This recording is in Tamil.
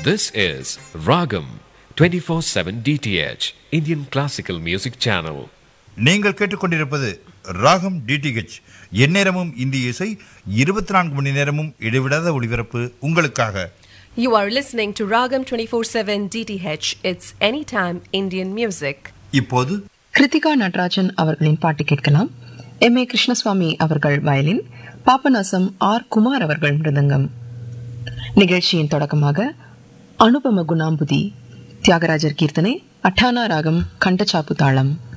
This is Ragam 24/7 DTH Indian Classical Music Channel. நீங்கள் கேட்டுக்கொண்டிருப்பது ராகம் டிடிஹெச் எந்நேரமும் இந்திய இசை இருபத்தி நான்கு மணி நேரமும் இடைவிடாத ஒளிபரப்பு உங்களுக்காக You are listening to Ragam 24/7 DTH. It's anytime Indian music. இப்போது கிருத்திகா நடராஜன் அவர்களின் பாட்டு கேட்கலாம் எம் ஏ கிருஷ்ணசுவாமி அவர்கள் வயலின் பாபநாசம் ஆர் குமார் அவர்கள் மிருதங்கம் நிகழ்ச்சியின் தொடக்கமாக அனுபம குணாம்புதி தியாகராஜர் கீர்த்தனை அட்டானா ராகம் கண்டச்சாப்பு தாளம்